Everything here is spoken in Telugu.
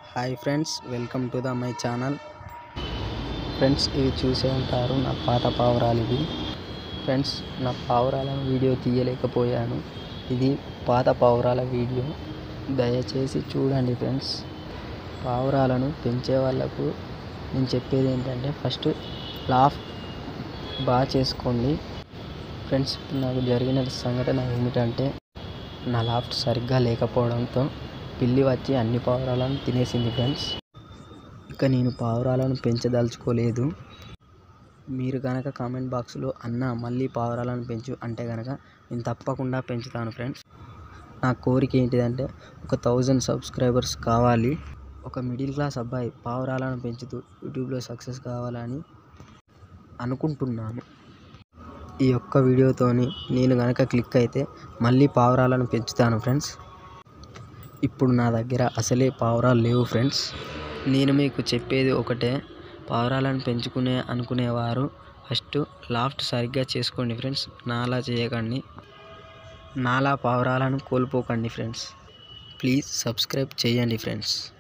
hi friends welcome to the my channel friends ఇవి చూసే ఉంటారు నా పాత పావురాలు ఇవి ఫ్రెండ్స్ నా పావురాలను వీడియో తీయలేకపోయాను ఇది పాత పావురాల వీడియో దయచేసి చూడండి ఫ్రెండ్స్ పావురాలను పెంచే వాళ్ళకు నేను చెప్పేది ఏంటంటే ఫస్ట్ లాఫ్ బాగా చేసుకోండి ఫ్రెండ్స్ ఇప్పుడు నాకు జరిగిన సంఘటన ఏమిటంటే నా లాఫ్ట్ సరిగ్గా లేకపోవడంతో పిల్లి వచ్చి అన్ని పావురాలను తినేసింది ఫ్రెండ్స్ ఇక నేను పావురాలను పెంచదలుచుకోలేదు మీరు కనుక కామెంట్ బాక్స్లో అన్న మళ్ళీ పావురాలను పెంచు అంటే కనుక నేను తప్పకుండా పెంచుతాను ఫ్రెండ్స్ నా కోరిక ఏంటిదంటే ఒక థౌజండ్ సబ్స్క్రైబర్స్ కావాలి ఒక మిడిల్ క్లాస్ అబ్బాయి పావురాలను పెంచుతూ యూట్యూబ్లో సక్సెస్ కావాలని అనుకుంటున్నాను ఈ ఒక్క వీడియోతోని నేను కనుక క్లిక్ అయితే మళ్ళీ పావురాలను పెంచుతాను ఫ్రెండ్స్ ఇప్పుడు నా దగ్గర అసలే పావురాలు లేవు ఫ్రెండ్స్ నేను మీకు చెప్పేది ఒకటే పావురాలను పెంచుకునే అనుకునేవారు ఫస్ట్ లాఫ్ట్ సరిగ్గా చేసుకోండి ఫ్రెండ్స్ నాలా చేయకండి నాలా పావురాలను కోల్పోకండి ఫ్రెండ్స్ ప్లీజ్ సబ్స్క్రైబ్ చేయండి ఫ్రెండ్స్